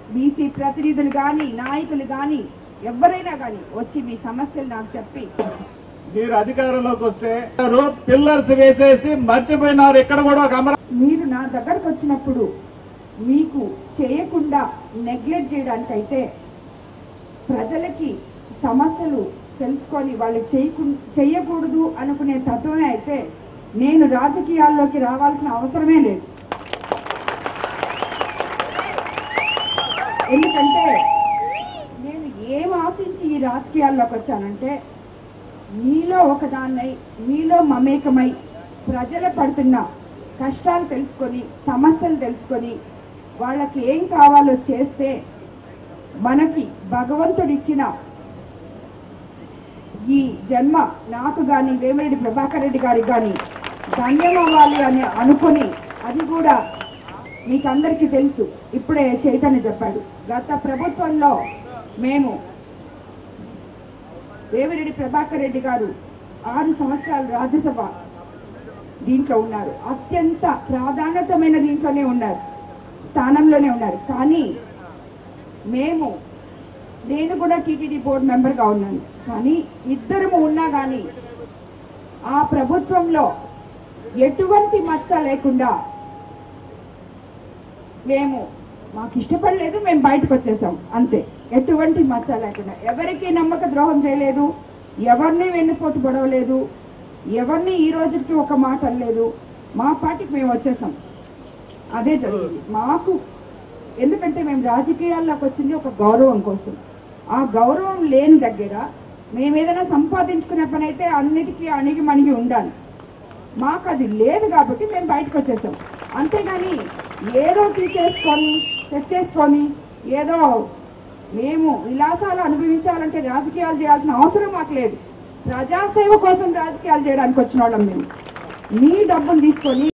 BC ప్రతినిధులు కానీ నాయకులు కానీ ఎవరైనా కానీ వచ్చి మీ సమస్యలు నాకు చెప్పి మీరు అధికారంలోకి వస్తే పిల్లర్స్ వేసేసి మర్చిపోయినారు ఇక్కడ కూడా ఒక అమరా మీరు నా దగ్గరకు వచ్చినప్పుడు మీకు చేయకుండా నెగ్లెక్ట్ చేయడానికైతే ప్రజలకి సమస్యలు తెలుసుకొని వాళ్ళు చేయకు చేయకూడదు అనుకునే తత్వమే అయితే నేను రాజకీయాల్లోకి రావాల్సిన అవసరమే లేదు ఎందుకంటే నేను ఏం ఆశించి ఈ రాజకీయాల్లోకి వచ్చానంటే మీలో ఒకదాన్నై మీలో మమేకమై ప్రజలు పడుతున్న కష్టాలు తెలుసుకొని సమస్యలు తెలుసుకొని వాళ్ళకి ఏం కావాలో చేస్తే మనకి భగవంతుడిచ్చిన ఈ జన్మ నాకు కానీ వేమిరెడ్డి ప్రభాకర్ రెడ్డి గారికి కానీ ధన్యం అవ్వాలి అని అనుకుని అది కూడా మీకు అందరికీ తెలుసు ఇప్పుడే చైతన్య చెప్పాడు గత ప్రభుత్వంలో మేము వేమిరెడ్డి ప్రభాకర్ రెడ్డి గారు ఆరు సంవత్సరాలు రాజ్యసభ దీంట్లో ఉన్నారు అత్యంత ప్రాధాన్యతమైన దీంట్లోనే ఉన్నారు స్థానంలోనే ఉన్నారు కానీ మేము నేను కూడా టీటీడీ బోర్డు మెంబర్గా ఉన్నాను కానీ ఇద్దరము ఉన్నా కానీ ఆ ప్రభుత్వంలో ఎటువంటి మచ్చ లేకుండా మేము మాకు ఇష్టపడలేదు మేము బయటకు వచ్చేసాం అంతే ఎటువంటి మచ్చ లేకుండా ఎవరికి నమ్మక ద్రోహం చేయలేదు ఎవరిని వెన్నుపోటు పడవలేదు ఎవరిని ఈ రోజుకి ఒక మాట అనలేదు మా పార్టీకి మేము వచ్చేసాం అదే జరిగింది మాకు ఎందుకంటే మేము రాజకీయాల్లోకి వచ్చింది ఒక గౌరవం కోసం ఆ గౌరవం లేని దగ్గర మేము ఏదైనా సంపాదించుకునే పని అయితే అన్నిటికీ అణిగి మణిగి ఉండాలి మాకు అది లేదు కాబట్టి మేము బయటకు వచ్చేసాం అంతేగాని ఏదో తీసేసుకొని తెచ్చేసుకొని ఏదో మేము విలాసాలు అనుభవించాలంటే రాజకీయాలు చేయాల్సిన అవసరం మాకు లేదు ప్రజాసేవ కోసం రాజకీయాలు చేయడానికి వచ్చిన వాళ్ళం మేము మీ డబ్బులు తీసుకొని